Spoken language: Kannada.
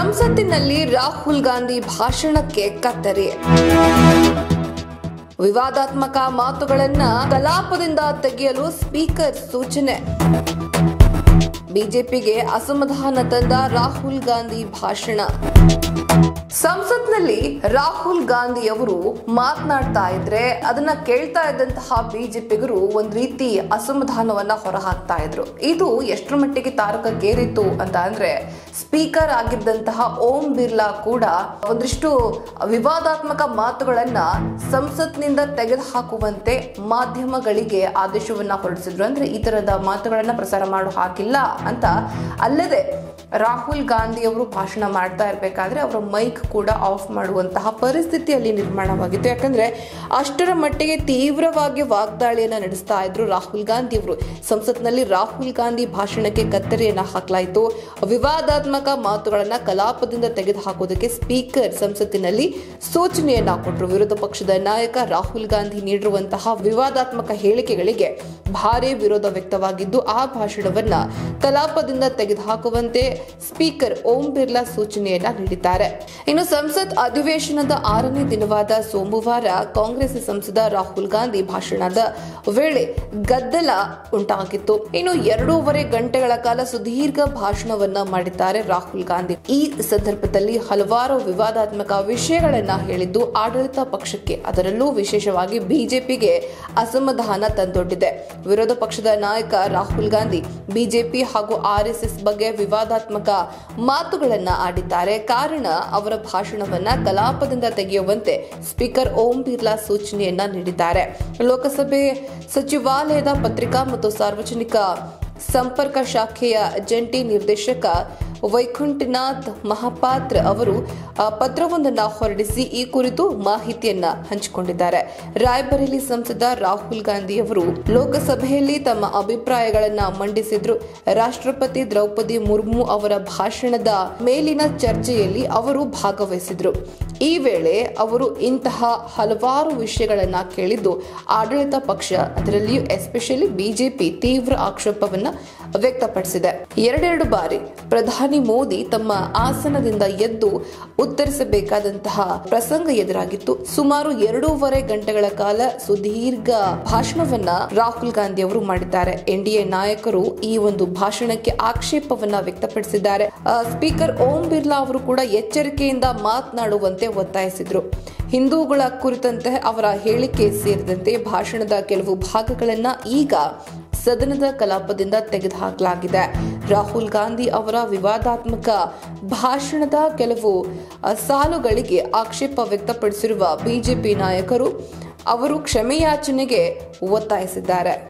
ಸಂಸತ್ತಿನಲ್ಲಿ ರಾಹುಲ್ ಗಾಂಧಿ ಭಾಷಣಕ್ಕೆ ಕತ್ತರಿ ವಿವಾದಾತ್ಮಕ ಮಾತುಗಳನ್ನ ಕಲಾಪದಿಂದ ತೆಗೆಯಲು ಸ್ಪೀಕರ್ ಸೂಚನೆ ಬಿಜೆಪಿಗೆ ಅಸಮಾಧಾನ ತಂದ ರಾಹುಲ್ ಗಾಂಧಿ ಭಾಷಣ ಸಂಸತ್ನಲ್ಲಿ ರಾಹುಲ್ ಗಾಂಧಿ ಅವರು ಮಾತನಾಡ್ತಾ ಇದ್ರೆ ಅದನ್ನ ಕೇಳ್ತಾ ಇದ್ದಂತಹ ಬಿಜೆಪಿಗರು ಒಂದ್ ರೀತಿ ಅಸಮಾಧಾನವನ್ನ ಹೊರಹಾಕ್ತಾ ಇದ್ರು ಇದು ಎಷ್ಟರ ಮಟ್ಟಿಗೆ ತಾರಕಕ್ಕೇರಿತ್ತು ಅಂತ ಅಂದ್ರೆ ಸ್ಪೀಕರ್ ಆಗಿದ್ದಂತಹ ಓಂ ಬಿರ್ಲಾ ಕೂಡ ಒಂದಿಷ್ಟು ವಿವಾದಾತ್ಮಕ ಮಾತುಗಳನ್ನ ಸಂಸತ್ನಿಂದ ತೆಗೆದುಹಾಕುವಂತೆ ಮಾಧ್ಯಮಗಳಿಗೆ ಆದೇಶವನ್ನ ಹೊರಡಿಸಿದ್ರು ಅಂದ್ರೆ ಈ ತರದ ಮಾತುಗಳನ್ನ ಪ್ರಸಾರ ಮಾಡೋ ಹಾಕಿಲ್ಲ ಅಂತ ಅಲ್ಲದೆ ರಾಹುಲ್ ಗಾಂಧಿ ಅವರು ಭಾಷಣ ಮಾಡ್ತಾ ಇರಬೇಕಾದ್ರೆ ಅವರ ಮೈಕ್ ಕೂಡ ಆಫ್ ಮಾಡುವಂತಹ ಪರಿಸ್ಥಿತಿಯಲ್ಲಿ ನಿರ್ಮಾಣವಾಗಿತ್ತು ಯಾಕಂದ್ರೆ ಅಷ್ಟರ ಮಟ್ಟಿಗೆ ತೀವ್ರವಾಗಿ ವಾಗ್ದಾಳಿಯನ್ನ ನಡೆಸ್ತಾ ಇದ್ರು ರಾಹುಲ್ ಗಾಂಧಿ ಅವರು ಸಂಸತ್ನಲ್ಲಿ ರಾಹುಲ್ ಗಾಂಧಿ ಭಾಷಣಕ್ಕೆ ಕತ್ತರಿಯನ್ನ ಹಾಕಲಾಯಿತು ವಿವಾದಾತ್ಮಕ ಮಾತುಗಳನ್ನ ಕಲಾಪದಿಂದ ತೆಗೆದುಹಾಕೋದಕ್ಕೆ ಸ್ಪೀಕರ್ ಸಂಸತ್ತಿನಲ್ಲಿ ಸೂಚನೆಯನ್ನ ಕೊಟ್ಟರು ವಿರೋಧ ಪಕ್ಷದ ನಾಯಕ ರಾಹುಲ್ ಗಾಂಧಿ ನೀಡಿರುವಂತಹ ವಿವಾದಾತ್ಮಕ ಹೇಳಿಕೆಗಳಿಗೆ ಭಾರಿ ವಿರೋಧ ವ್ಯಕ್ತವಾಗಿದ್ದು ಆ ಭಾಷಣವನ್ನ ಕಲಾಪದಿಂದ ತೆಗೆದುಹಾಕುವಂತೆ ಸ್ಪೀಕರ್ ಓಂ ಬಿರ್ಲಾ ಸೂಚನೆಯನ್ನ ನೀಡಿದ್ದಾರೆ ಇನ್ನು ಸಂಸತ್ ಅಧಿವೇಶನದ ಆರನೇ ದಿನವಾದ ಸೋಮವಾರ ಕಾಂಗ್ರೆಸ್ ಸಂಸದ ರಾಹುಲ್ ಗಾಂಧಿ ಭಾಷಣದ ವೇಳೆ ಗದ್ದಲ ಉಂಟಾಗಿತ್ತು ಇನ್ನು ಎರಡೂವರೆ ಗಂಟೆಗಳ ಕಾಲ ಸುದೀರ್ಘ ಭಾಷಣವನ್ನ ಮಾಡಿದ್ದಾರೆ ರಾಹುಲ್ ಗಾಂಧಿ ಈ ಸಂದರ್ಭದಲ್ಲಿ ಹಲವಾರು ವಿವಾದಾತ್ಮಕ ವಿಷಯಗಳನ್ನ ಹೇಳಿದ್ದು ಆಡಳಿತ ಪಕ್ಷಕ್ಕೆ ಅದರಲ್ಲೂ ವಿಶೇಷವಾಗಿ ಬಿಜೆಪಿಗೆ ಅಸಮಾಧಾನ ತಂದೊಡ್ಡಿದೆ ವಿರೋಧ ಪಕ್ಷದ ನಾಯಕ ರಾಹುಲ್ ಗಾಂಧಿ ಬಿಜೆಪಿ ಹಾಗೂ ಆರ್ಎಸ್ಎಸ್ ಬಗ್ಗೆ ವಿವಾದಾತ್ಮಕ ಮಾತುಗಳನ್ನ ಆಡಿದ್ದಾರೆ ಕಾರಣ ಅವರ ಭಾಷಣವನ್ನ ಕಲಾಪದಿಂದ ತೆಗೆಯುವಂತೆ ಸ್ಪೀಕರ್ ಓಂ ಬಿರ್ಲಾ ಸೂಚನೆಯನ್ನ ನೀಡಿದ್ದಾರೆ ಲೋಕಸಭೆ ಸಚಿವಾಲಯದ ಪತ್ರಿಕಾ ಮತ್ತು ಸಾರ್ವಜನಿಕ ಸಂಪರ್ಕ ಶಾಖೆಯ ಜಂಟಿ ನಿರ್ದೇಶಕ ವೈಕುಂಠನಾಥ್ ಮಹಾಪಾತ್ರ ಅವರು ಆ, ಪತ್ರವೊಂದನ್ನ ಹೊರಡಿಸಿ ಈ ಕುರಿತು ಮಾಹಿತಿಯನ್ನ ಹಂಚಿಕೊಂಡಿದ್ದಾರೆ ರಾಯ್ಬರೇಲಿ ಸಂಸದ ರಾಹುಲ್ ಗಾಂಧಿ ಅವರು ಲೋಕಸಭೆಯಲ್ಲಿ ತಮ್ಮ ಅಭಿಪ್ರಾಯಗಳನ್ನ ಮಂಡಿಸಿದ್ರು ರಾಷ್ಟ್ರಪತಿ ದ್ರೌಪದಿ ಮುರ್ಮು ಅವರ ಭಾಷಣದ ಮೇಲಿನ ಚರ್ಚೆಯಲ್ಲಿ ಅವರು ಭಾಗವಹಿಸಿದ್ರು ಈ ವೇಳೆ ಅವರು ಇಂತಹ ಹಲವಾರು ವಿಷಯಗಳನ್ನ ಕೇಳಿದ್ದು ಆಡಳಿತ ಪಕ್ಷ ಅದರಲ್ಲಿಯೂ ಎಸ್ಪೆಷಲಿ ಬಿಜೆಪಿ ತೀವ್ರ ಆಕ್ಷೇಪವನ್ನ ವ್ಯಕ್ತಪಡಿಸಿದೆ ಎರಡೆರಡು ಬಾರಿ ಪ್ರಧಾನಿ ಮೋದಿ ತಮ್ಮ ಆಸನದಿಂದ ಎದ್ದು ಉತ್ತರಿಸಬೇಕಾದಂತಹ ಪ್ರಸಂಗ ಎದುರಾಗಿತ್ತು ಸುಮಾರು ಎರಡೂವರೆ ಗಂಟೆಗಳ ಕಾಲ ಸುದೀರ್ಘ ಭಾಷಣವನ್ನ ರಾಹುಲ್ ಗಾಂಧಿ ಅವರು ಮಾಡಿದ್ದಾರೆ ಎನ್ಡಿಎ ನಾಯಕರು ಈ ಒಂದು ಭಾಷಣಕ್ಕೆ ಆಕ್ಷೇಪವನ್ನ ವ್ಯಕ್ತಪಡಿಸಿದ್ದಾರೆ ಆ, ಸ್ಪೀಕರ್ ಓಂ ಬಿರ್ಲಾ ಅವರು ಕೂಡ ಎಚ್ಚರಿಕೆಯಿಂದ ಮಾತನಾಡುವಂತೆ ಒತ್ತಾಯಿಸಿದ್ರು ಹಿಂದೂಗಳ ಕುರಿತಂತೆ ಅವರ ಹೇಳಿಕೆ ಸೇರಿದಂತೆ ಭಾಷಣದ ಕೆಲವು ಭಾಗಗಳನ್ನ ಈಗ ಸದನದ ಕಲಾಪದಿಂದ ತೆಗೆದುಹಾಕಲಾಗಿದೆ ರಾಹುಲ್ ಗಾಂಧಿ ಅವರ ವಿವಾದಾತ್ಮಕ ಭಾಷಣದ ಕೆಲವು ಅ, ಸಾಲುಗಳಿಗೆ ಆಕ್ಷೇಪ ವ್ಯಕ್ತಪಡಿಸಿರುವ ಬಿಜೆಪಿ ನಾಯಕರು ಅವರು ಕ್ಷಮೆಯಾಚನೆಗೆ ಒತ್ತಾಯಿಸಿದ್ದಾರೆ